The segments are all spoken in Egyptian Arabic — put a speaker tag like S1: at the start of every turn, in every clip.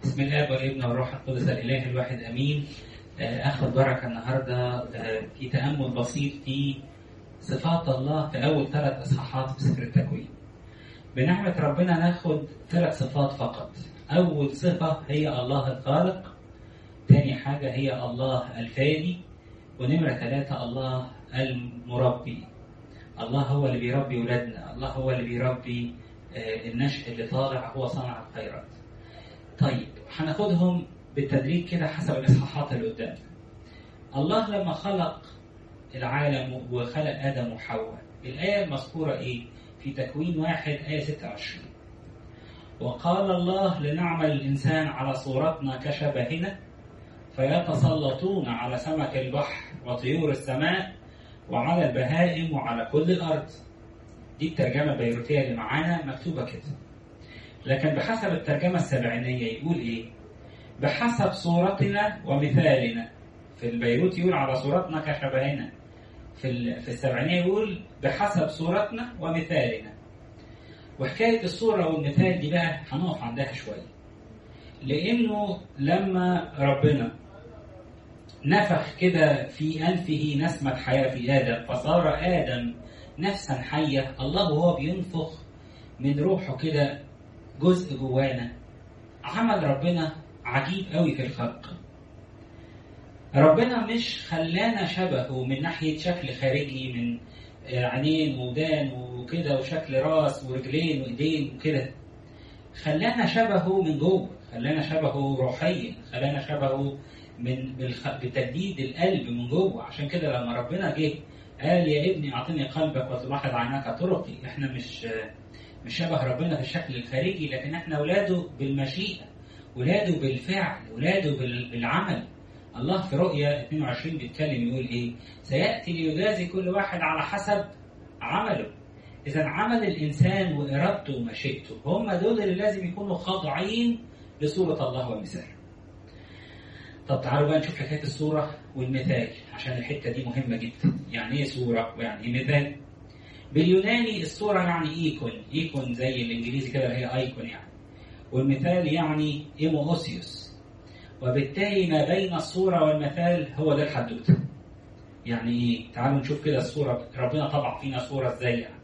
S1: بسم الله والابن والروح القدس الاله الواحد امين اخذ بركه النهارده في تامل بسيط في صفات الله في اول ثلاث اصحاحات في سفر التكوين. بنعمه ربنا ناخد ثلاث صفات فقط. اول صفه هي الله الخالق. ثاني حاجه هي الله الفادي. ونمره ثلاثه الله المربي. الله هو اللي بيربي ولادنا، الله هو اللي بيربي النشء اللي طالع هو صانع الخيرات. طيب هناخدهم بالتدريج كده حسب الاصحاحات اللي قدامنا. الله لما خلق العالم وخلق ادم وحواء، الايه المذكوره ايه؟ في تكوين واحد ايه 26. وقال الله لنعمل الانسان على صورتنا كشبهنا فيتسلطون على سمك البحر وطيور السماء وعلى البهائم وعلى كل الارض. دي الترجمه البيروتيه اللي معانا مكتوبه كده. لكن بحسب الترجمة السبعينية يقول إيه؟ بحسب صورتنا ومثالنا في البيروت يقول على صورتنا كشبهنا في في السبعينية يقول بحسب صورتنا ومثالنا وحكاية الصورة والمثال دي بقى هنقف عندها شوية لأنه لما ربنا نفخ كده في أنفه نسمة حياة في آدم فصار آدم نفسا حية الله وهو بينفخ من روحه كده جزء جوانا عمل ربنا عجيب قوي في الخلق ربنا مش خلانا شبهه من ناحية شكل خارجي من عينين ودان وكده وشكل راس ورجلين وايدين وكده خلانا شبهه من جوه خلانا شبهه روحيا خلانا شبهه من بتجديد القلب من جوه عشان كده لما ربنا جه قال يا ابني اعطني قلبك وتلاحظ عيناك طرقي احنا مش مش شبه ربنا في الشكل الخارجي لكن احنا اولاده بالمشيئه اولاده بالفعل اولاده بالعمل الله في رؤيا 22 بيتكلم يقول ايه سياتي ليجازي كل واحد على حسب عمله اذا عمل الانسان وارادته ومشيئته هم دول اللي لازم يكونوا خاضعين لصوره الله ومثاله طب تعالوا بقى نشوف حكايه الصوره والمثال عشان الحته دي مهمه جدا يعني ايه صوره ويعني ايه مثال باليوناني الصورة يعني ايكون ايكون زي الانجليزي كده اللي هي ايكون يعني والمثال يعني ايموسيوس وبالتالي ما بين الصورة والمثال هو ده الحدوتة يعني ايه تعالوا نشوف كده الصورة ربنا طبع فينا صورة ازاي يعني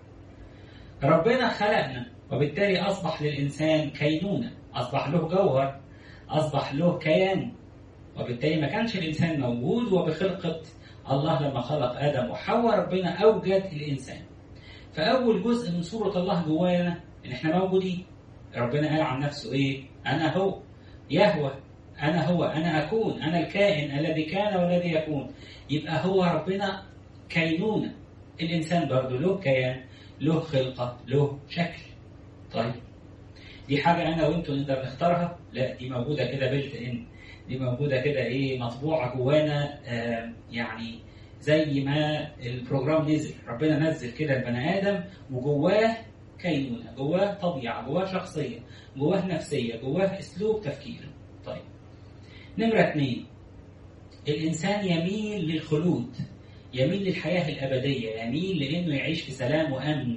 S1: ربنا خلقنا وبالتالي اصبح للانسان كينونة اصبح له جوهر اصبح له كيان وبالتالي ما كانش الانسان موجود وبخلقة الله لما خلق ادم وحواء ربنا اوجد الانسان فأول جزء من صورة الله جوانا إن إحنا موجودين. ربنا قال عن نفسه إيه؟ أنا هو يهوى أنا هو أنا أكون أنا الكائن الذي كان والذي يكون. يبقى هو ربنا كينونة. الإنسان برضه له كيان له خلقة له شكل. طيب دي حاجة أنا وأنتوا نقدر نختارها؟ لا دي موجودة كده بلت إن دي موجودة كده إيه مطبوعة جوانا آه يعني زي ما البروجرام نزل ربنا نزل كده البني ادم وجواه كينونه جواه طبيعه جواه شخصيه جواه نفسيه جواه اسلوب تفكير طيب نمره اثنين الانسان يميل للخلود يميل للحياه الابديه يميل لانه يعيش في سلام وامن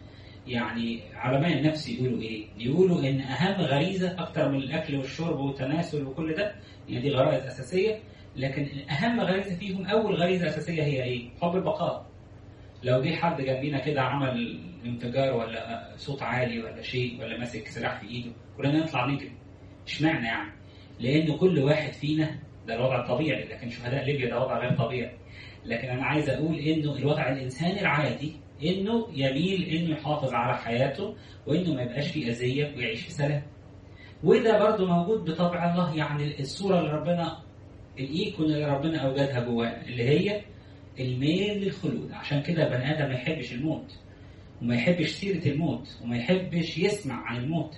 S1: يعني علماء النفس يقولوا ايه؟ يقولوا ان اهم غريزه اكتر من الاكل والشرب والتناسل وكل ده يعني دي غرائز اساسيه لكن اهم غريزه فيهم اول غريزه اساسيه هي ايه؟ حب البقاء. لو جه حد جنبينا كده عمل انفجار ولا صوت عالي ولا شيء ولا ماسك سلاح في ايده كلنا نطلع نجري. اشمعنى يعني؟ لان كل واحد فينا ده الوضع الطبيعي لكن شهداء ليبيا ده وضع غير طبيعي. لكن انا عايز اقول انه الوضع الانساني العادي انه يميل انه يحافظ على حياته وانه ما يبقاش فيه اذيه ويعيش في سلام. وده برضه موجود بطبع الله يعني الصوره اللي ربنا الايكون اللي ربنا اوجدها جوانا اللي هي الميل للخلود عشان كده بني ادم ما يحبش الموت وما يحبش سيره الموت وما يحبش يسمع عن الموت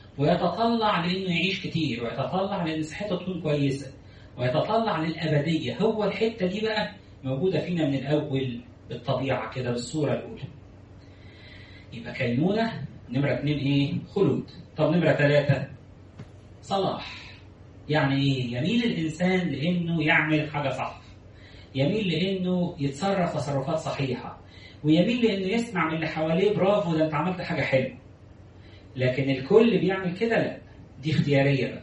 S1: ويتطلع لانه يعيش كتير ويتطلع لان صحته تكون كويسه ويتطلع للابديه هو الحته دي بقى موجوده فينا من الاول بالطبيعه كده بالصوره الاولى يبقى كينونه نمره اتنين ايه خلود طب نمره ثلاثه صلاح يعني ايه؟ يميل الانسان لانه يعمل حاجه صح. يميل لانه يتصرف تصرفات صحيحه. ويميل لانه يسمع من اللي حواليه برافو ده انت عملت حاجه حلوه. لكن الكل بيعمل كده لا. دي اختياريه بقى.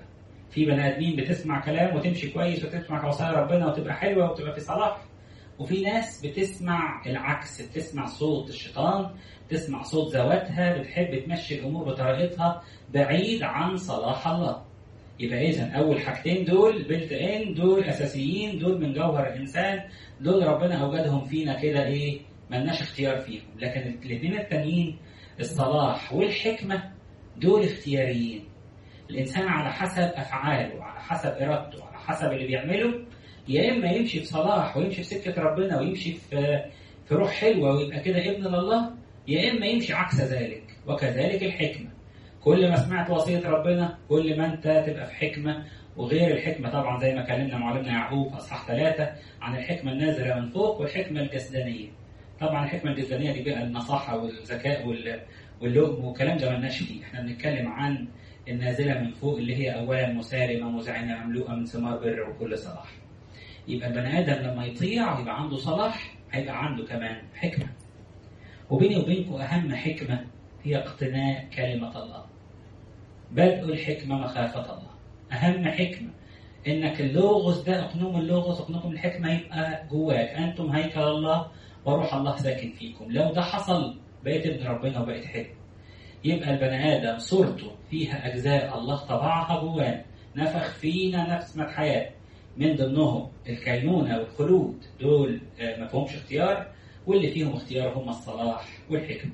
S1: في بني ادمين بتسمع كلام وتمشي كويس وتسمع وصايا ربنا وتبقى حلوه وتبقى في صلاح وفي ناس بتسمع العكس بتسمع صوت الشيطان تسمع صوت ذواتها بتحب تمشي الامور بطريقتها بعيد عن صلاح الله يبقى اذا اول حاجتين دول بلت ان دول اساسيين دول من جوهر الانسان دول ربنا اوجدهم فينا كده ايه ملناش اختيار فيهم لكن الاثنين التانيين الصلاح والحكمه دول اختياريين الانسان على حسب افعاله وعلى حسب ارادته وعلى حسب اللي بيعمله يا اما يمشي في صلاح ويمشي في سكه ربنا ويمشي في في روح حلوه ويبقى كده ابن لله يا اما يمشي عكس ذلك وكذلك الحكمه كل ما سمعت وصيه ربنا كل ما انت تبقى في حكمه وغير الحكمه طبعا زي ما كلمنا معلمنا يعقوب اصحاح ثلاثه عن الحكمه النازله من فوق والحكمه الجسدانيه طبعا الحكمه الجسدانيه دي بقى النصاحه والذكاء وال واللؤم والكلام ده مالناش فيه احنا بنتكلم عن النازله من فوق اللي هي اولا مسالمه مزعنه مملوءه من ثمار بر وكل صلاح يبقى البني ادم لما يطيع يبقى عنده صلاح هيبقى عنده كمان حكمه وبيني وبينكم اهم حكمه هي اقتناء كلمه الله بدء الحكمه مخافه الله اهم حكمه انك اللوغوس ده اقنوم اللوغوس اقنوم الحكمه يبقى جواك انتم هيكل الله وروح الله ساكن فيكم لو ده حصل بقيت ابن ربنا وبقيت حلو يبقى البني ادم صورته فيها اجزاء الله طبعها جوانا نفخ فينا نفس حياه من ضمنهم الكينونه والخلود دول ما فيهمش اختيار واللي فيهم اختيار هم الصلاح والحكمه.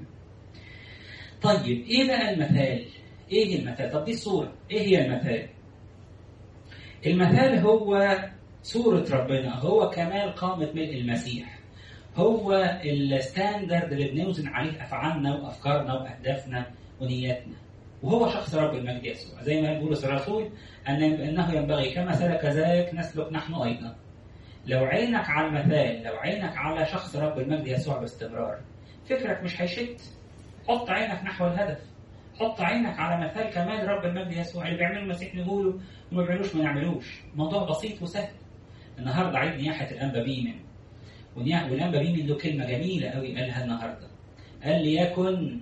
S1: طيب ايه بقى المثال؟ ايه المثال؟ طب دي الصوره، ايه هي المثال؟ المثال هو صورة ربنا هو كمال قامة ملء المسيح هو الستاندرد اللي بنوزن عليه افعالنا وافكارنا واهدافنا ونياتنا وهو شخص رب المجد يسوع زي ما يقول الرسول ان انه ينبغي كما سلك ذاك نسلك نحن ايضا لو عينك على المثال لو عينك على شخص رب المجد يسوع باستمرار فكرك مش هيشت حط عينك نحو الهدف حط عينك على مثال كمال رب المجد يسوع اللي بيعمله المسيح نقوله وما بيعملوش ما نعملوش موضوع بسيط وسهل النهارده عيد نياحه الانبا بيمن والانبا بيمن له كلمه جميله قوي قالها النهارده قال ليكن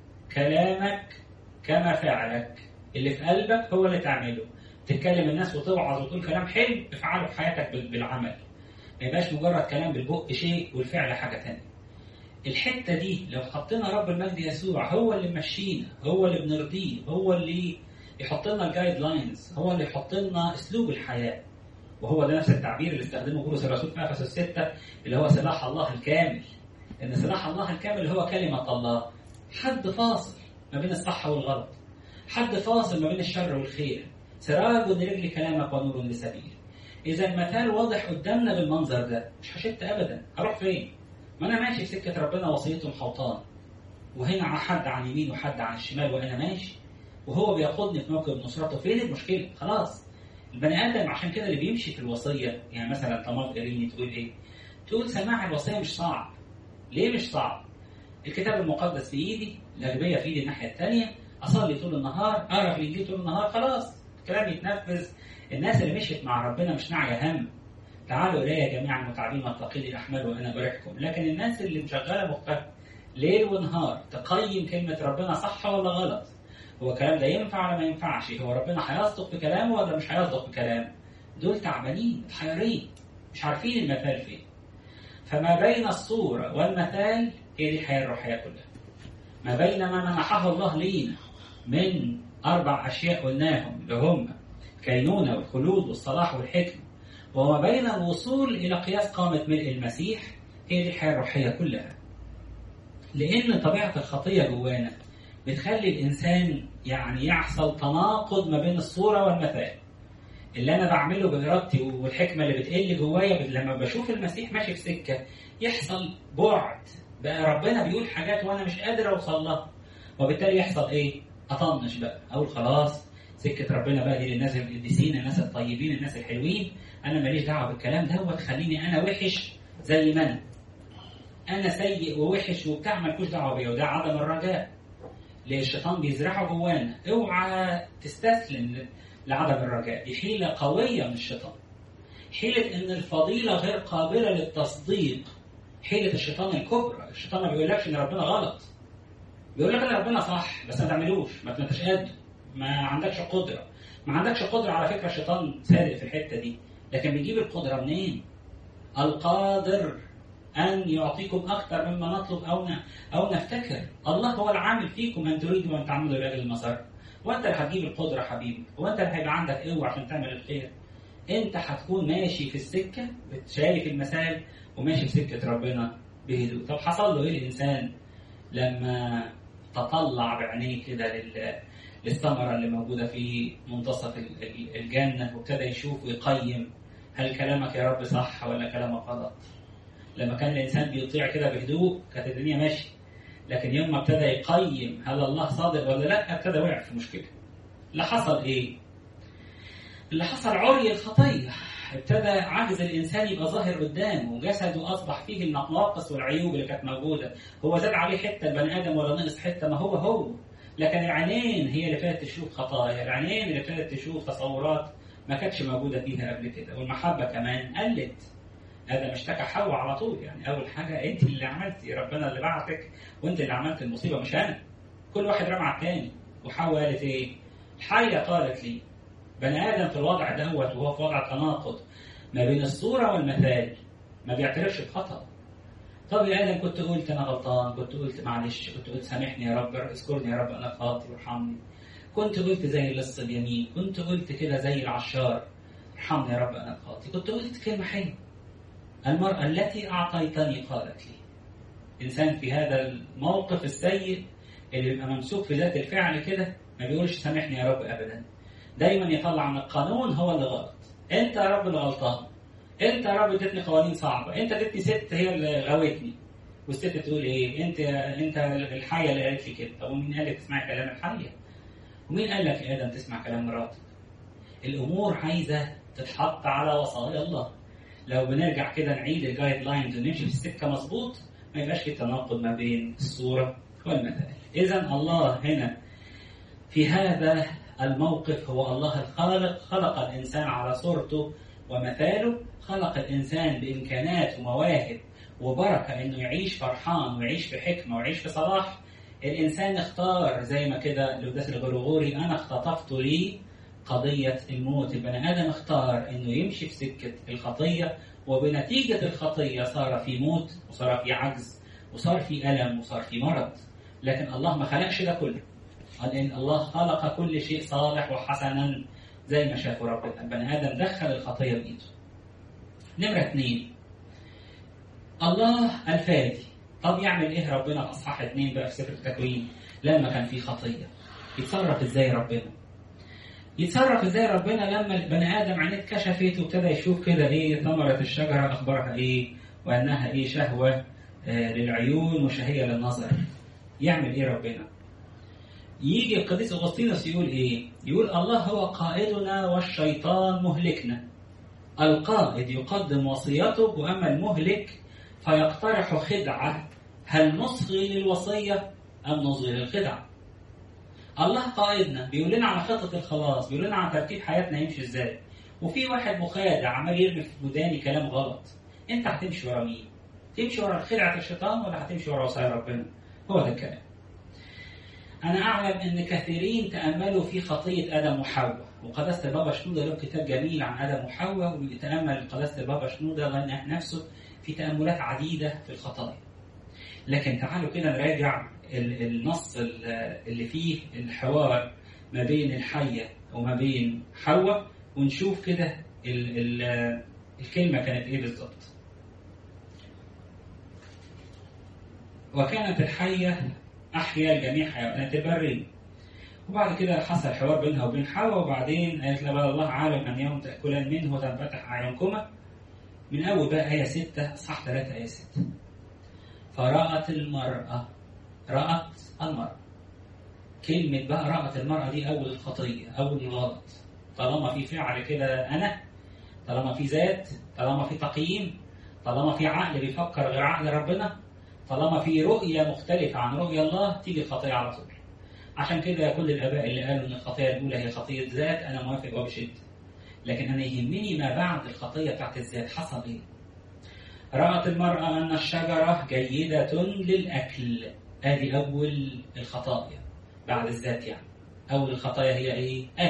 S1: كلامك كما فعلك اللي في قلبك هو اللي تعمله تتكلم الناس وتوعظ وتقول كلام حلو افعله في حياتك بالعمل ما يبقاش مجرد كلام بالبق شيء والفعل حاجه ثانيه الحته دي لو حطينا رب المجد يسوع هو اللي ماشينا هو اللي بنرضيه هو اللي يحط لنا الجايد لاينز هو اللي يحط لنا اسلوب الحياه وهو ده نفس التعبير اللي استخدمه بولس الرسول في افسس السته اللي هو سلاح الله الكامل ان سلاح الله الكامل هو كلمه الله حد فاصل ما بين الصح والغلط حد فاصل ما بين الشر والخير سراج لرجل كلامك ونور لسبيل اذا المثال واضح قدامنا بالمنظر ده مش هشت ابدا هروح فين ما انا ماشي في سكه ربنا وصيته محوطان وهنا حد عن يمين وحد عن الشمال وانا ماشي وهو بياخدني في موكب نصرته فين المشكله خلاص البني ادم عشان كده اللي بيمشي في الوصيه يعني مثلا طماط قريني تقول ايه تقول سماع الوصيه مش صعب ليه مش صعب الكتاب المقدس في ايدي الاغبيه في ايدي الناحيه الثانيه اصلي طول النهار اقرا في الانجيل طول النهار خلاص الكلام يتنفذ الناس اللي مشيت مع ربنا مش ناعيه هم تعالوا الي جميعا المتعبين والثقيل الاحمال وانا بريحكم لكن الناس اللي مشغله مختلف ليل ونهار تقيم كلمه ربنا صح ولا غلط هو الكلام ده ينفع ولا ما ينفعش هو ربنا هيصدق في كلامه ولا مش هيصدق في كلامه دول تعبانين متحيرين مش عارفين المثال فين فما بين الصورة والمثال هي دي الحياة الروحية كلها ما بين ما منحه الله لينا من أربع أشياء قلناهم اللي هم الكينونة والخلود والصلاح والحكمة وما بين الوصول إلى قياس قامة ملء المسيح هي دي الحياة الروحية كلها لأن طبيعة الخطية جوانا بتخلي الإنسان يعني يحصل تناقض ما بين الصورة والمثال اللي أنا بعمله بإرادتي والحكمة اللي بتقل جوايا لما بشوف المسيح ماشي في سكة يحصل بعد بقى ربنا بيقول حاجات وأنا مش قادر أوصل لها وبالتالي يحصل إيه؟ أطنش بقى أقول خلاص سكة ربنا بقى دي للناس القديسين الناس الطيبين الناس الحلوين أنا ماليش دعوة بالكلام دوت خليني أنا وحش زي ما أنا أنا سيء ووحش وبتاع مالكوش دعوة بيا وده عدم الرجاء ليه الشيطان بيزرعه جوانا اوعى تستسلم لعدم الرجاء دي حيلة قوية من الشيطان حيلة ان الفضيلة غير قابلة للتصديق حيلة الشيطان الكبرى الشيطان ما بيقولكش ان ربنا غلط بيقول لك ان ربنا صح بس ما تعملوش ما انتش قد ما عندكش قدرة ما عندكش قدره على فكره الشيطان صادق في الحته دي لكن بيجيب القدره منين؟ القادر ان يعطيكم اكثر مما نطلب او او نفتكر الله هو العامل فيكم ان تريدوا ان تعملوا لاجل المسار وانت اللي هتجيب القدره حبيبي وانت اللي هيبقى عندك قوه عشان تعمل الخير انت هتكون ماشي في السكه شايف المثال وماشي في سكه ربنا بهدوء طب حصل له ايه الانسان لما تطلع بعينيه كده للثمره اللي موجوده في منتصف الجنه وابتدى يشوف ويقيم هل كلامك يا رب صح ولا كلامك غلط لما كان الانسان بيطيع كده بهدوء كانت الدنيا ماشيه لكن يوم ما ابتدى يقيم هل الله صادق ولا لا ابتدى وقع في مشكله اللي حصل ايه اللي حصل عري الخطيه ابتدى عجز الانسان يبقى ظاهر قدامه وجسده اصبح فيه النواقص والعيوب اللي كانت موجوده هو زاد عليه حته البني ادم ولا نقص حته ما هو هو لكن العينين هي اللي ابتدت تشوف خطايا العينين اللي ابتدت تشوف تصورات ما كانتش موجوده فيها قبل كده والمحبه كمان قلت ادم اشتكى حواء على طول يعني اول حاجه انت اللي عملتي ربنا اللي بعتك وانت اللي عملت المصيبه مش انا كل واحد رمى على الثاني وحواء قالت ايه؟ الحيه قالت لي بني ادم في الوضع دوت وهو في وضع تناقض ما بين الصوره والمثال ما بيعترفش بخطأ طب يا ادم كنت قلت انا غلطان كنت قلت معلش كنت قلت سامحني يا رب اذكرني يا رب انا خاطئ وارحمني كنت قلت زي اللص اليمين كنت قلت كده زي العشار ارحمني يا رب انا خاطئ كنت قلت كلمه حلوه المرأة التي أعطيتني قالت لي إنسان في هذا الموقف السيء اللي بيبقى ممسوك في ذات الفعل كده ما بيقولش سامحني يا رب أبدا دايما يطلع من القانون هو اللي غلط أنت يا رب اللي غلطان أنت يا رب اديتني قوانين صعبة أنت اديتني ست هي اللي غوتني والست تقول إيه أنت أنت الحية اللي قالت لي كده طب ومين قال لك تسمعي كلام الحية ومين قال لك يا آدم تسمع كلام مراتك الأمور عايزة تتحط على وصايا الله لو بنرجع كده نعيد الجايد لاينز ونمشي في السكه مظبوط ما يبقاش في تناقض ما بين الصوره والمثال. اذا الله هنا في هذا الموقف هو الله الخالق خلق الانسان على صورته ومثاله خلق الانسان بامكانات ومواهب وبركه انه يعيش فرحان ويعيش في حكمه ويعيش في صلاح الانسان اختار زي ما كده القداس الغرغوري انا اختطفت لي قضية الموت البني آدم اختار أنه يمشي في سكة الخطية وبنتيجة الخطية صار في موت وصار في عجز وصار في ألم وصار في مرض لكن الله ما خلقش ده كله قال إن الله خلق كل شيء صالح وحسنا زي ما شافوا ربنا البني آدم دخل الخطية بإيده نمرة اثنين الله الفادي طب يعمل ايه ربنا في اصحاح اثنين بقى في سفر التكوين لما كان في خطيه يتصرف ازاي ربنا يتصرف ازاي ربنا لما البني ادم عينيه اتكشفت وابتدى يشوف كده ايه ثمره الشجره اخبارها ايه وانها ايه شهوه آه للعيون وشهيه للنظر يعمل ايه ربنا يجي القديس اغسطينوس يقول ايه يقول الله هو قائدنا والشيطان مهلكنا القائد يقدم وصيته واما المهلك فيقترح خدعه هل نصغي للوصيه ام نصغي للخدعه الله قائدنا بيقول لنا على خطة الخلاص بيقول لنا على ترتيب حياتنا يمشي ازاي وفي واحد مخادع عمال يرمي في وداني كلام غلط انت هتمشي ورا مين تمشي ورا خدعة الشيطان ولا هتمشي ورا وصايا ربنا هو ده الكلام أنا أعلم أن كثيرين تأملوا في خطية آدم وحواء وقداسة البابا شنودة له كتاب جميل عن آدم وحواء ويتأمل قداسة البابا شنودة نفسه في تأملات عديدة في الخطايا لكن تعالوا كده نراجع النص اللي فيه الحوار ما بين الحية وما بين حواء ونشوف كده الكلمة كانت ايه بالظبط وكانت الحية أحيا جميع حيوانات البرية وبعد كده حصل حوار بينها وبين حواء وبعدين قالت لها بقى الله عالم أن يوم تأكلان منه تنفتح أعينكما من أول بقى آية 6 صح 3 آية 6 فرأت المرأة رأت المرأة كلمة بقى رأت المرأة دي أول الخطية أول الغلط طالما في فعل كده أنا طالما في ذات طالما في تقييم طالما في عقل بيفكر غير عقل ربنا طالما في رؤية مختلفة عن رؤية الله تيجي الخطية على طول عشان كده كل الآباء اللي قالوا إن الخطية الأولى هي خطية ذات أنا موافق وبشدة لكن أنا يهمني ما بعد الخطية بتاعت الذات حصل إيه رأت المرأة أن الشجرة جيدة للأكل ادي اول الخطايا بعد الذات يعني اول الخطايا هي ايه اكل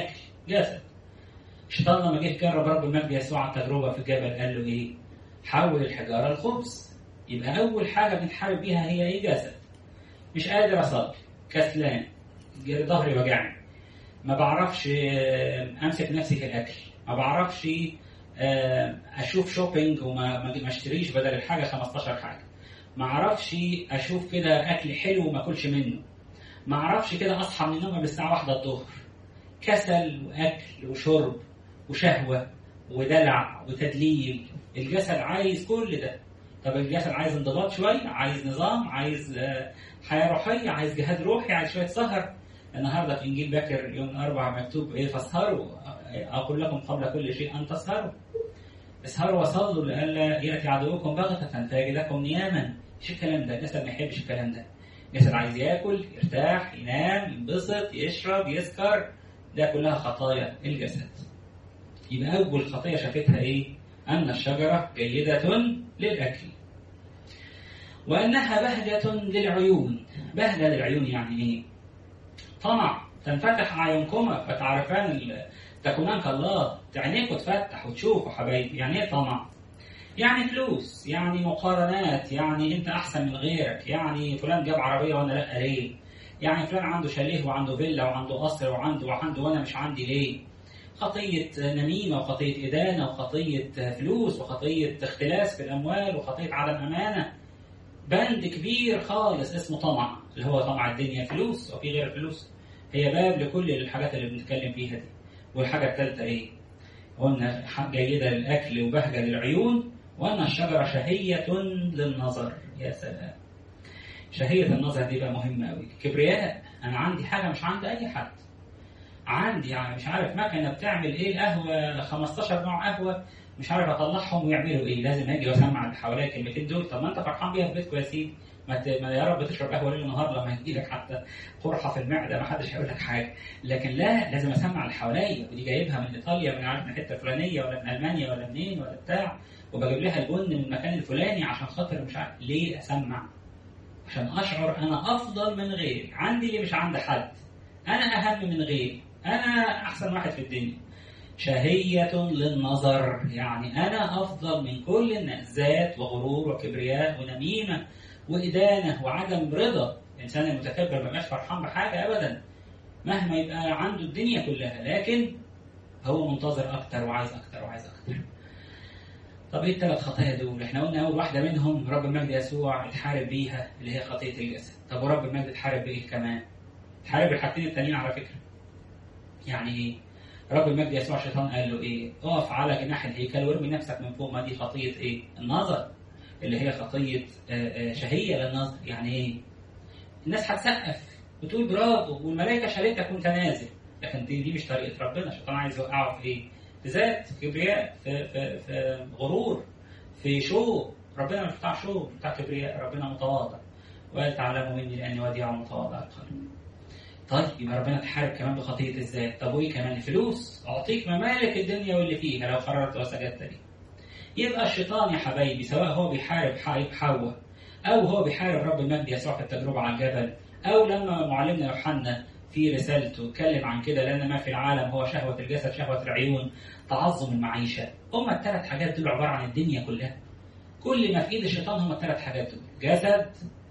S1: جسد الشيطان لما جه جرب رب المجد يسوع على التجربه في الجبل قال له ايه؟ حول الحجاره لخبز يبقى اول حاجه بنحارب بيها هي ايه جسد مش قادر اصلي كسلان ظهري وجعني ما بعرفش امسك نفسي في الاكل ما بعرفش اشوف شوبينج وما ما اشتريش بدل الحاجه 15 حاجه ما اعرفش اشوف كده اكل حلو وما اكلش منه ما اعرفش كده اصحى من النوم قبل الساعه واحدة الظهر كسل واكل وشرب وشهوه ودلع وتدليل الجسد عايز كل ده طب الجسد عايز انضباط شويه عايز نظام عايز حياه روحيه عايز جهاد روحي عايز شويه سهر النهارده في انجيل باكر يوم الاربعاء مكتوب ايه فاسهروا اقول لكم قبل كل شيء ان تسهروا اسهروا وصلوا لئلا ياتي عدوكم بغته فيجدكم نياما مش الكلام ده الجسد ما يحبش الكلام ده الجسد عايز ياكل يرتاح ينام ينبسط يشرب يسكر ده كلها خطايا الجسد يبقى اول خطيه شافتها ايه ان الشجره جيده للاكل وانها بهجه للعيون بهجه للعيون يعني ايه طمع تنفتح اعينكما فتعرفان تكونان كالله عينيكوا تفتح وتشوفوا حبايبي يعني ايه طمع يعني فلوس يعني مقارنات يعني انت احسن من غيرك يعني فلان جاب عربيه وانا لا ليه يعني فلان عنده شاليه وعنده فيلا وعنده قصر وعنده وعنده وانا مش عندي ليه خطية نميمة وخطية إدانة وخطية فلوس وخطية اختلاس في الأموال وخطية عدم أمانة بند كبير خالص اسمه طمع اللي هو طمع الدنيا فلوس وفي غير فلوس هي باب لكل الحاجات اللي بنتكلم فيها دي والحاجة الثالثة إيه؟ قلنا جيدة للأكل وبهجة للعيون وأن الشجرة شهية للنظر يا سلام شهية النظر دي بقى مهمة أوي كبرياء أنا عندي حاجة مش عند أي حد عندي يعني مش عارف مكنة بتعمل إيه قهوة 15 نوع قهوة مش عارف أطلعهم ويعملوا إيه لازم أجي وأسمع اللي حواليا الكلمتين دول طب ما أنت فرحان بيها في بيتكم يا سيدي ما, ت... ما يا رب تشرب قهوه ليل ونهار لما يجي لك حتى قرحه في المعده ما حدش هيقول لك حاجه لكن لا لازم اسمع اللي حواليا ودي جايبها من ايطاليا من عارف من الحته الفلانيه ولا من المانيا ولا منين ولا بتاع وبجيب لها البن من المكان الفلاني عشان خاطر مش عارف ليه اسمع عشان اشعر انا افضل من غيري عندي اللي مش عند حد انا اهم من غيري انا احسن واحد في الدنيا شهية للنظر يعني أنا أفضل من كل الناس ذات وغرور وكبرياء ونميمة وإدانة وعدم رضا الإنسان المتكبر ما بقاش فرحان بحاجة أبدا مهما يبقى عنده الدنيا كلها لكن هو منتظر أكتر وعايز أكتر وعايز أكتر طب ايه الثلاث خطايا دول؟ احنا قلنا اول واحده منهم رب المجد يسوع اتحارب بيها اللي هي خطيه الجسد، طب ورب المجد اتحارب بايه كمان؟ اتحارب بالحاجتين التانيين على فكره. يعني ايه؟ رب المجد يسوع الشيطان قال له ايه؟ اقف على جناح الهيكل وارمي نفسك من فوق ما دي خطيه ايه؟ النظر اللي هي خطيه شهيه للنظر، يعني ايه؟ الناس هتسقف وتقول برافو والملائكه شالتك وانت نازل، لكن دي دي مش طريقه ربنا، الشيطان عايز يوقعه في ايه؟ في ذات في كبرياء في, في, في غرور في شو ربنا مش بتاع شو مش بتاع كبرياء ربنا متواضع وقال تعلموا مني لاني وديع متواضع القلب طيب يبقى ربنا تحارب كمان بخطيه الذات طب وايه كمان الفلوس اعطيك ممالك الدنيا واللي فيها لو قررت وسجدت لي يبقى الشيطان يا حبايبي سواء هو بيحارب حواء او هو بيحارب رب المجد يسوع في التجربه على الجبل او لما معلمنا يوحنا في رسالته اتكلم عن كده لان ما في العالم هو شهوه الجسد شهوه العيون تعظم المعيشه هم الثلاث حاجات دول عباره عن الدنيا كلها كل ما في ايد الشيطان هم الثلاث حاجات دول جسد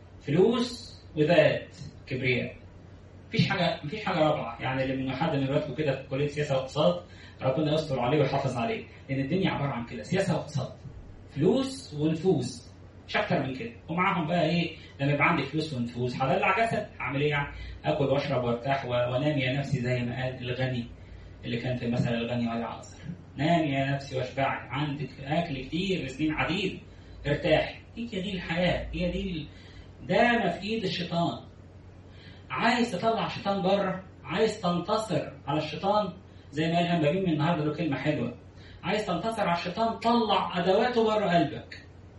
S1: فلوس وذات كبرياء مفيش حاجه مفيش حاجه رابعه يعني اللي من حد من ولادكم كده في كليه سياسه واقتصاد ربنا يستر عليه ويحافظ عليه لان الدنيا عباره عن كده سياسه واقتصاد فلوس ونفوذ مش اكتر من كده ومعاهم بقى ايه لما يبقى عندي فلوس ونفوذ هدلع جسد هعمل ايه يعني اكل واشرب وارتاح وانام يا نفسي زي ما قال الغني اللي كان في مثل الغني والعاصر نام يا نفسي واشبعي عندك اكل كتير لسنين عديد ارتاحي هي دي الحياه هي دي ده ما في ايد الشيطان عايز تطلع الشيطان بره عايز تنتصر على الشيطان زي ما قال انبابين من النهارده له كلمه حلوه عايز تنتصر على الشيطان طلع ادواته بره قلبك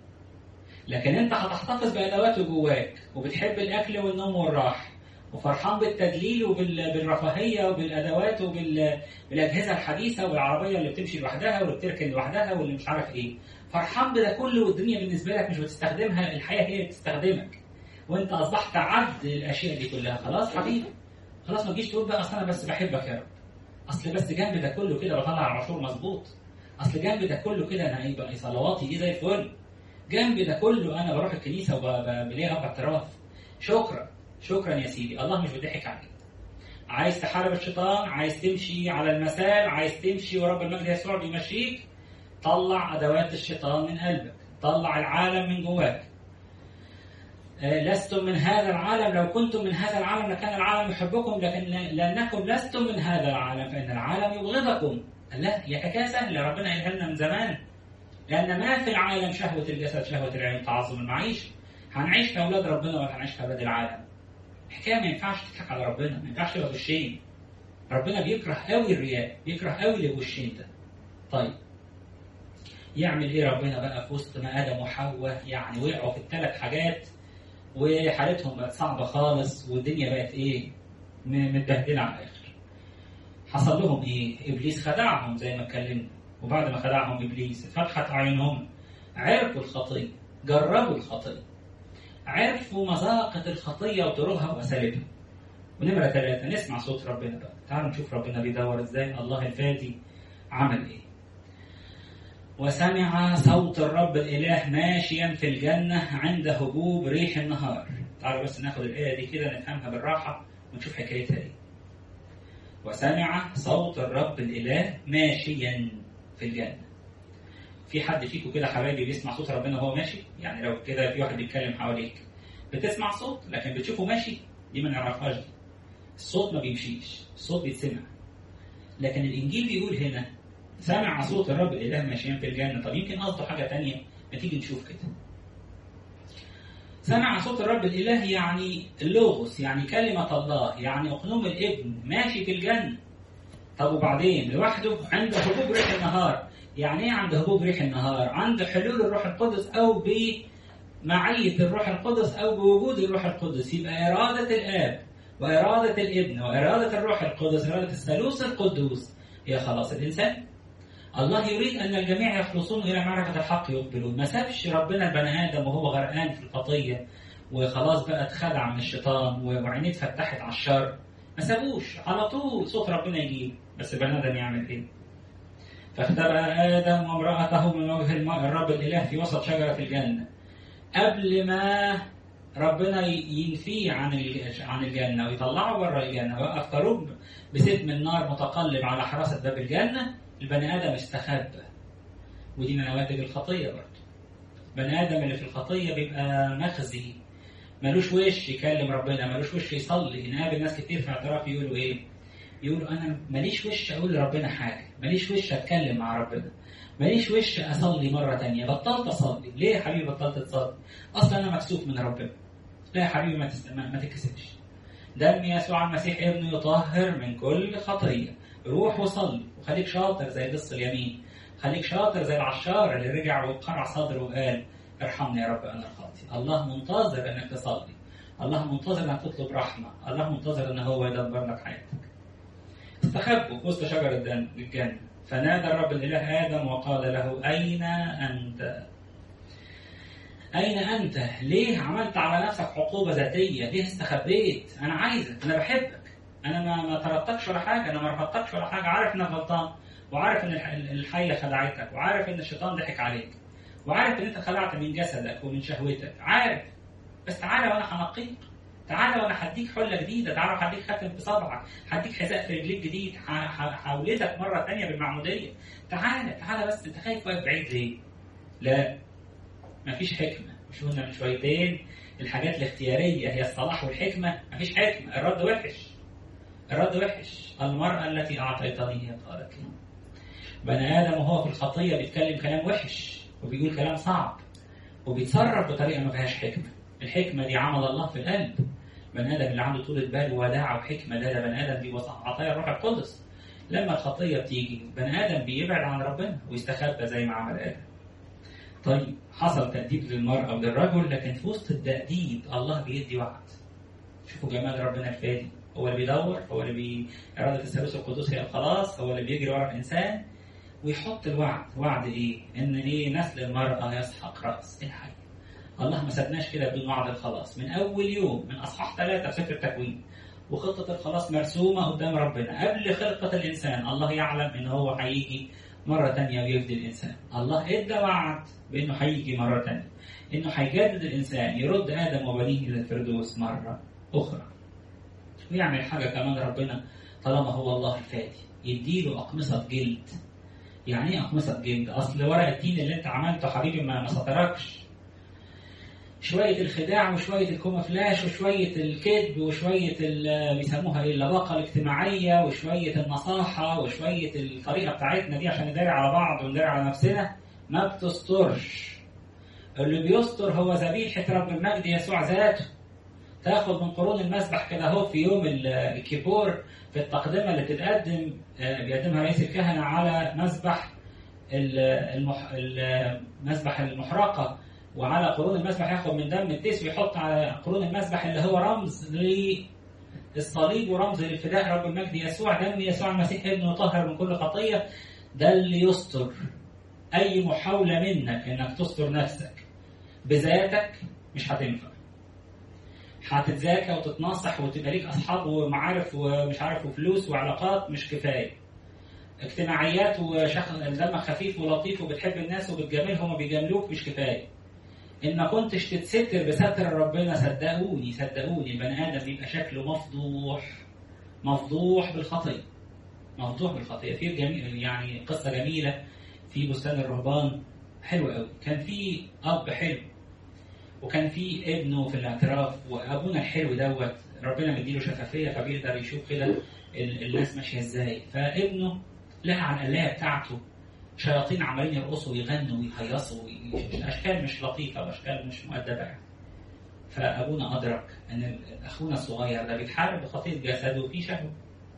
S1: لكن انت هتحتفظ بادواته جواك وبتحب الاكل والنوم والراحه وفرحان بالتدليل وبالرفاهيه وبالادوات وبالاجهزه الحديثه والعربيه اللي بتمشي لوحدها واللي بتركن لوحدها واللي مش عارف ايه فرحان بده كله والدنيا بالنسبه لك مش بتستخدمها الحياه هي اللي بتستخدمك وانت اصبحت عبد للاشياء دي كلها خلاص حبيبي خلاص ما تجيش تقول بقى اصل انا بس بحبك يا رب اصل بس جنب ده كله كده بطلع العشور مظبوط اصل جنب ده كله كده انا يبقى صلواتي دي زي الفل جنب ده كله انا بروح الكنيسه وبلاقي اربع اعتراف شكرا شكرا يا سيدي الله مش بيضحك عليك عايز تحارب الشيطان عايز تمشي على المثال عايز تمشي ورب المجد يسوع بيمشيك طلع ادوات الشيطان من قلبك طلع العالم من جواك لستم من هذا العالم لو كنتم من هذا العالم لكان العالم يحبكم لكن لانكم لستم من هذا العالم فان العالم يبغضكم لا هي حكايه سهله ربنا قالها لنا من زمان لان ما في العالم شهوه الجسد شهوه العين تعظم المعيشه هنعيش كاولاد ربنا ولا هنعيش كاولاد العالم الحكايه ما ينفعش تضحك على ربنا ما ينفعش يبقى وشين ربنا بيكره قوي الرياء بيكره قوي الوشين ده طيب يعمل ايه ربنا بقى في وسط ما ادم وحواء يعني وقعوا في الثلاث حاجات وحالتهم بقت صعبه خالص والدنيا بقت ايه متبهدله على الاخر حصل لهم ايه ابليس خدعهم زي ما اتكلمنا وبعد ما خدعهم ابليس فتحت اعينهم عرفوا الخطيه جربوا الخطيه عرفوا مذاقة الخطية وطرقها وأساليبها. ونمرة ثلاثة نسمع صوت ربنا بقى، تعالوا نشوف ربنا بيدور ازاي، الله الفادي عمل ايه. وسمع صوت الرب الإله ماشيا في الجنة عند هبوب ريح النهار. تعالوا بس ناخد الآية دي كده نفهمها بالراحة ونشوف حكايتها ايه. وسمع صوت الرب الإله ماشيا في الجنة. في حد فيكم كده حبايبي بيسمع صوت ربنا وهو ماشي؟ يعني لو كده في واحد بيتكلم حواليك بتسمع صوت لكن بتشوفه ماشي دي ما نعرفهاش دي. الصوت ما بيمشيش، الصوت بيتسمع. لكن الإنجيل بيقول هنا سمع صوت الرب الإله ماشيا في الجنة، طب يمكن قصده حاجة تانية ما تيجي نشوف كده. سمع صوت الرب الإله يعني اللوغوس يعني كلمة الله يعني أقنوم الابن ماشي في الجنة. طب وبعدين لوحده عند هبوب ريح النهار يعني ايه عند هبوب ريح النهار؟ عند حلول الروح القدس او بمعية الروح القدس او بوجود الروح القدس يبقى إرادة الآب وإرادة الابن وإرادة الروح القدس إرادة الثالوث القدوس هي خلاص الإنسان. الله يريد أن الجميع يخلصون إلى معرفة الحق يقبلون، ما سابش ربنا البني آدم وهو غرقان في الخطية وخلاص بقى اتخدع من الشيطان وعينيه اتفتحت على الشر. ما سابوش على طول صوت ربنا يجيب بس البني آدم يعمل إيه؟ فاختبأ آدم وامرأته من وجه الرب الإله في وسط شجرة الجنة قبل ما ربنا ينفيه عن عن الجنة ويطلعه بره الجنة وقف كروب بسيف من نار متقلب على حراسة باب الجنة البني آدم استخبى ودي من نواتج الخطية برضه بني آدم اللي في الخطية بيبقى مخزي ملوش وش يكلم ربنا ملوش وش يصلي نقابل ناس كتير في اعتراف يقولوا ايه يقولوا انا ماليش وش اقول لربنا حاجه ماليش وش اتكلم مع ربنا ماليش وش اصلي مره تانية بطلت اصلي ليه يا حبيبي بطلت تصلي اصلا انا مكسوف من ربنا لا يا حبيبي ما, تست... ما تكسفش دم يسوع المسيح ابنه يطهر من كل خطيه روح وصلي وخليك شاطر زي لص اليمين خليك شاطر زي العشار اللي رجع وقرع صدره وقال ارحمني يا رب انا الخاطي الله منتظر انك تصلي الله منتظر انك تطلب رحمه الله منتظر ان هو يدبر لك حياتك استخبوا في وسط شجرة الجنة فنادى الرب الإله آدم وقال له أين أنت؟ أين أنت؟ ليه عملت على نفسك عقوبة ذاتية؟ ليه استخبيت؟ أنا عايزك، أنا بحبك، أنا ما ما طردتكش ولا حاجة، أنا ما رفضتكش ولا حاجة، عارف إنك غلطان، وعارف إن الحية خدعتك، وعارف إن الشيطان ضحك عليك، وعارف إن أنت خلعت من جسدك ومن شهوتك، عارف، بس تعالى وأنا هنقيك، تعالى وانا هديك حله جديده تعالى هديك خاتم في صبعك هديك حذاء في رجليك جديد هولدك مره ثانيه بالمعموديه تعالى تعالى بس انت خايف واقف بعيد ليه؟ لا مفيش حكمه مش قلنا من شويتين الحاجات الاختياريه هي الصلاح والحكمه مفيش حكمه الرد وحش الرد وحش المراه التي اعطيتني هي قالت لي بني ادم وهو في الخطيه بيتكلم كلام وحش وبيقول كلام صعب وبيتصرف بطريقه ما فيهاش حكمه الحكمه دي عمل الله في القلب بني ادم اللي عنده طولة بال وداع وحكمه ده ده بني ادم دي عطايا الروح القدس لما الخطيه بتيجي بني ادم بيبعد عن ربنا ويستخبى زي ما عمل ادم طيب حصل تأديب للمرأة وللرجل لكن في وسط التأديب الله بيدي وعد شوفوا جمال ربنا الفادي هو اللي بيدور هو اللي بي إرادة الثالوث القدوس هي الخلاص هو اللي بيجري ورا الإنسان ويحط الوعد وعد إيه؟ إن إيه نسل المرأة يسحق رأس الحي الله ما سابناش كده بدون وعد الخلاص من أول يوم من أصحاح ثلاثة في سفر التكوين وخطة الخلاص مرسومة قدام ربنا قبل خلقة الإنسان الله يعلم إن هو هيجي مرة تانية ويفدي الإنسان الله إدى وعد بإنه هيجي مرة تانية إنه هيجدد الإنسان يرد آدم وبنيه إلى الفردوس مرة أخرى ويعمل حاجة كمان ربنا طالما هو الله الفادي يديله أقمصة جلد يعني ايه أقمصة جلد؟ أصل ورق التين اللي أنت عملته حبيبي ما ما سطركش شوية الخداع وشوية الكومفلاش وشوية الكذب وشوية ال- بيسموها ايه اللباقة الاجتماعية وشوية النصاحة وشوية الطريقة بتاعتنا دي عشان نداري على بعض ونداري على نفسنا ما بتسترش اللي بيستر هو ذبيحة رب المجد يسوع ذاته تاخد من قرون المسبح كده اهو في يوم ال- الكيبور في التقدمة اللي بتتقدم آه، بيقدمها رئيس الكهنة على مسبح ال- المح... المسبح المحرقة وعلى قرون المسبح ياخد من دم التيس ويحط على قرون المسبح اللي هو رمز للصليب ورمز للفداء رب المجد يسوع دم يسوع المسيح ابنه طهر من كل خطية ده اللي يستر أي محاولة منك إنك تستر نفسك بذاتك مش هتنفع هتتذاكى وتتناصح وتبقى ليك أصحاب ومعارف ومش عارف وفلوس وعلاقات مش كفاية اجتماعيات وشخص دمك خفيف ولطيف وبتحب الناس وبتجاملهم وبيجاملوك مش كفايه ان ما كنتش تتستر بستر ربنا صدقوني صدقوني البني ادم بيبقى شكله مفضوح مفضوح بالخطيه مفضوح بالخطيه في جميل يعني قصه جميله في بستان الرهبان حلوه قوي كان في اب حلو وكان في ابنه في الاعتراف وابونا الحلو دوت ربنا مديله شفافيه فبيقدر يشوف كده ال- الناس ماشيه ازاي فابنه لقى على القلايه بتاعته شياطين عمالين يرقصوا ويغنوا ويهيصوا وي- اشكال مش لطيفه واشكال مش مؤدبه يعني. فابونا ادرك ان اخونا الصغير ده بيتحارب بخطيه جسده وفيه شهوه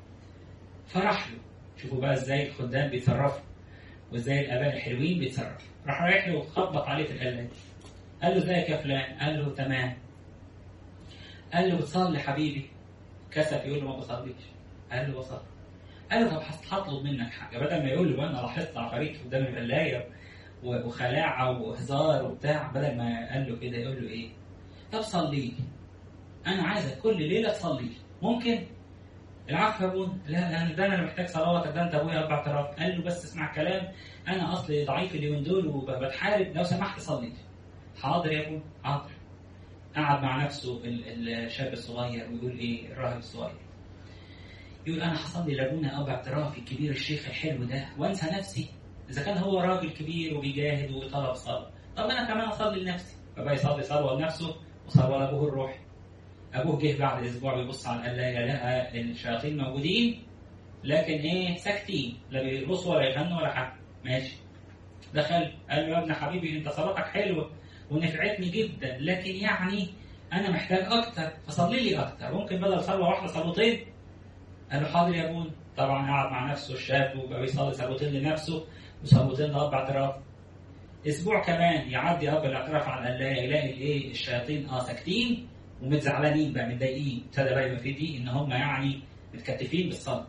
S1: فراح له شوفوا بقى ازاي الخدام بيتصرفوا وازاي الاباء الحلوين بيتصرفوا راح رايح له وخبط عليه في القلايه قال له ازيك يا فلان قال له تمام قال له بتصلي حبيبي كسف يقول له ما بصليش قال له بصلي قال له طب هطلب منك حاجه بدل ما يقول له انا لاحظت عفاريت قدام القلايه و- وخلاعه وهزار وبتاع بدل ما قال له كده يقول له ايه؟ طب صلي لي انا عايزك كل ليله تصلي لي ممكن؟ العفو يا ابونا لا لا ده انا اللي محتاج صلواتك ده انت ابويا اربع اعتراف قال له بس اسمع كلام انا اصلي ضعيف اليومين دول وبتحارب لو سمحت صلي لي حاضر يا ابونا حاضر قعد مع نفسه ال- الشاب الصغير ويقول ايه الراهب الصغير يقول انا هصلي لابونا ابو اعترافي الكبير الشيخ الحلو ده وانسى نفسي اذا كان هو راجل كبير وبيجاهد وطلب صلاه طب انا كمان اصلي لنفسي فبقى يصلي صلوه لنفسه وصلوه لابوه الروحي ابوه جه بعد اسبوع بيبص على القلايه لقى الشياطين موجودين لكن ايه ساكتين لا بيرقصوا ولا يغنوا ولا حاجه ماشي دخل قال له يا ابن حبيبي انت صلاتك حلوه ونفعتني جدا لكن يعني انا محتاج اكتر فصلي لي اكتر ممكن بدل صلوه واحده صلوتين قال له حاضر يا ابونا طبعا قعد مع نفسه الشاب وبقى بيصلي صلوتين لنفسه وصلوتين لاب اعتراف اسبوع كمان يعدي اب الاعتراف على القلايه يلاقي الايه الشياطين اه ساكتين ومتزعلانين بقى متضايقين ابتدى بقى يبقى في دي ان هم يعني متكتفين بالصلاه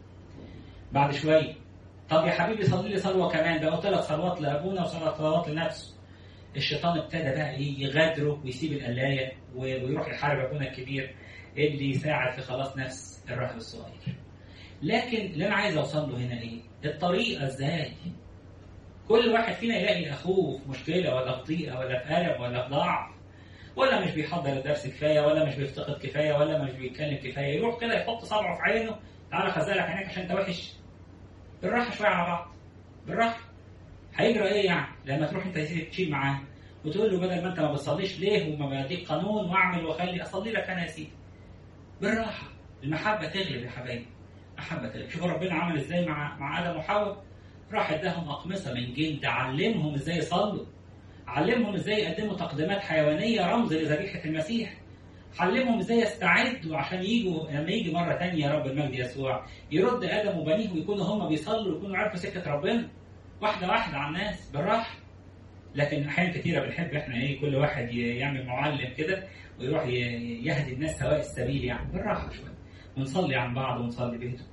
S1: بعد شويه طب يا حبيبي صلي لي صلوه كمان بقوا ثلاث صلوات لابونا وثلاث صلوات لنفسه الشيطان ابتدى بقى ايه يغادره ويسيب القلايه ويروح يحارب ابونا الكبير اللي يساعد في خلاص نفس الراهب الصغير. لكن اللي انا عايز اوصل له هنا ايه؟ الطريقه ازاي؟ كل واحد فينا يلاقي اخوه في مشكله ولا في ضيقه ولا في الم ولا في ضعف ولا مش بيحضر الدرس كفايه ولا مش بيفتقد كفايه ولا مش بيتكلم كفايه يروح كده يحط صبعه في عينه تعالى خزلك عينك عشان انت وحش بالراحه شويه على بعض بالراحه هيجرى ايه يعني لما تروح انت تشيل معاه وتقول له بدل ما انت ما بتصليش ليه وما بديك قانون واعمل واخلي اصلي لك انا يا سيدي بالراحه المحبه تغلب يا حبايبي محبه تغلب شوفوا ربنا عمل ازاي مع مع ادم وحواء راح اداهم اقمصه من جلد علمهم ازاي يصلوا علمهم ازاي يقدموا تقديمات حيوانيه رمز لذبيحه المسيح علمهم ازاي يستعدوا عشان يجوا لما يجي مره تانية يا رب المجد يسوع يرد ادم وبنيه ويكونوا هم بيصلوا ويكونوا عارفوا سكه ربنا واحده واحده على الناس بالراحه لكن احيان كثيره بنحب احنا ايه كل واحد يعمل معلم كده ويروح يهدي الناس سواء السبيل يعني بالراحه شويه ونصلي عن بعض ونصلي بهدوء.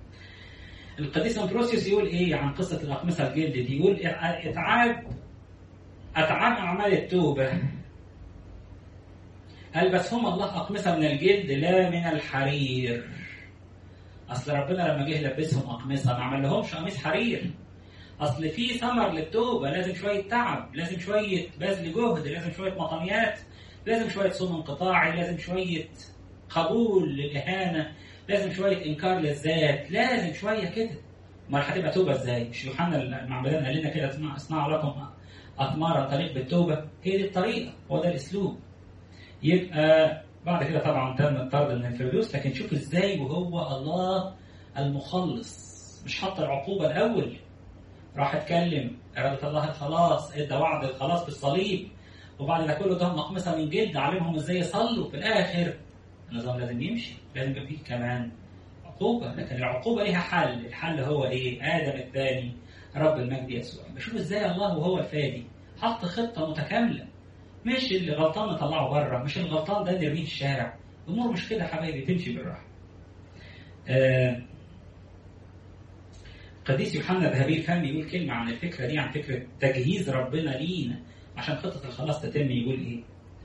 S1: القديس امبروسيوس يقول ايه عن قصه الاقمصه الجلد دي يقول اتعاب اتعاب اعمال التوبه ألبسهم الله أقمصة من الجلد لا من الحرير أصل ربنا لما جه لبسهم أقمصة ما عمل لهمش قميص حرير أصل في ثمر للتوبة لازم شوية تعب لازم شوية بذل جهد لازم شوية مطنيات لازم شوية صوم انقطاعي لازم شوية قبول للإهانة لازم شوية إنكار للذات لازم شوية كده امال هتبقى توبة ازاي؟ مش يوحنا المعمدان قال لنا كده اصنعوا لكم أثمار طريق بالتوبة هي دي الطريقة هو ده الأسلوب يبقى بعد كده طبعا تم الطرد من الفردوس لكن شوف ازاي وهو الله المخلص مش حط العقوبة الأول راح اتكلم إرادة الله الخلاص ادى وعد الخلاص بالصليب وبعد ده كله ده مقمصة من جلد علمهم ازاي يصلوا في الآخر النظام لازم يمشي لازم يبقى فيه كمان عقوبة لكن العقوبة ليها حل الحل هو ايه آدم الثاني رب المجد يسوع بشوف ازاي الله وهو الفادي حط خطة متكاملة مش اللي غلطان نطلعه بره مش الغلطان ده نرميه في الشارع الامور مش كده حبايبي تمشي بالراحه آه قديس يوحنا ذهبي الفم يقول كلمة عن الفكرة دي عن فكرة تجهيز ربنا لينا عشان خطة الخلاص تتم يقول إيه؟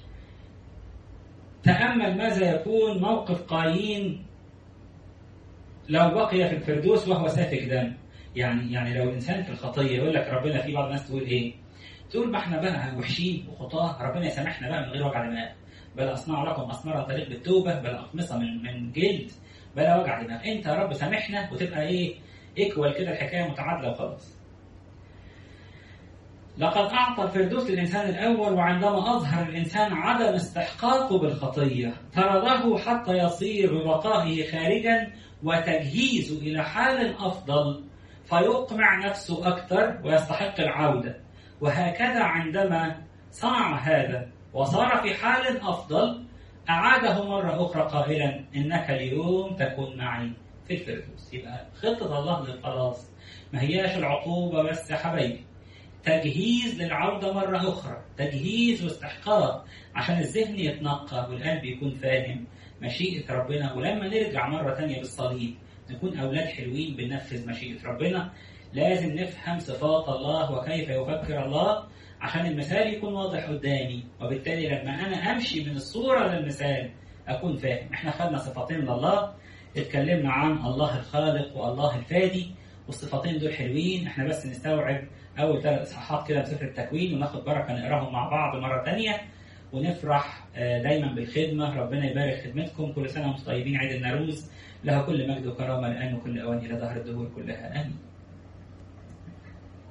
S1: تأمل ماذا يكون موقف قايين لو بقي في الفردوس وهو سافك دم يعني يعني لو الإنسان في الخطية يقول لك ربنا في بعض الناس تقول إيه؟ تقول ما احنا بقى وحشين وخطاه ربنا يسامحنا بقى من غير وجع دماغ بل اصنع لكم اسمار طريق بالتوبه بل اقمصه من من جلد بلا وجع دماغ انت يا رب سامحنا وتبقى ايه ايكوال كده الحكايه متعادله وخلاص لقد أعطى الفردوس للإنسان الأول وعندما أظهر الإنسان عدم استحقاقه بالخطية طرده حتى يصير ببقائه خارجا وتجهيزه إلى حال أفضل فيقمع نفسه أكثر ويستحق العودة وهكذا عندما صنع هذا وصار في حال أفضل أعاده مرة أخرى قائلا إنك اليوم تكون معي في الفردوس يبقى خطة الله للخلاص ما هياش العقوبة بس يا حبايبي تجهيز للعودة مرة أخرى تجهيز واستحقاق عشان الذهن يتنقى والقلب يكون فاهم مشيئة ربنا ولما نرجع مرة تانية بالصليب نكون أولاد حلوين بننفذ مشيئة ربنا لازم نفهم صفات الله وكيف يفكر الله عشان المثال يكون واضح قدامي وبالتالي لما أنا أمشي من الصورة للمثال أكون فاهم إحنا خدنا صفتين لله اتكلمنا عن الله الخالق والله الفادي والصفتين دول حلوين احنا بس نستوعب اول ثلاث اصحاحات كده من سفر التكوين وناخد بركه نقراهم مع بعض مره ثانيه ونفرح دايما بالخدمه ربنا يبارك خدمتكم كل سنه وانتم طيبين عيد النوروز له كل مجد وكرامه الان وكل اوان الى ظهر الدهور كلها امين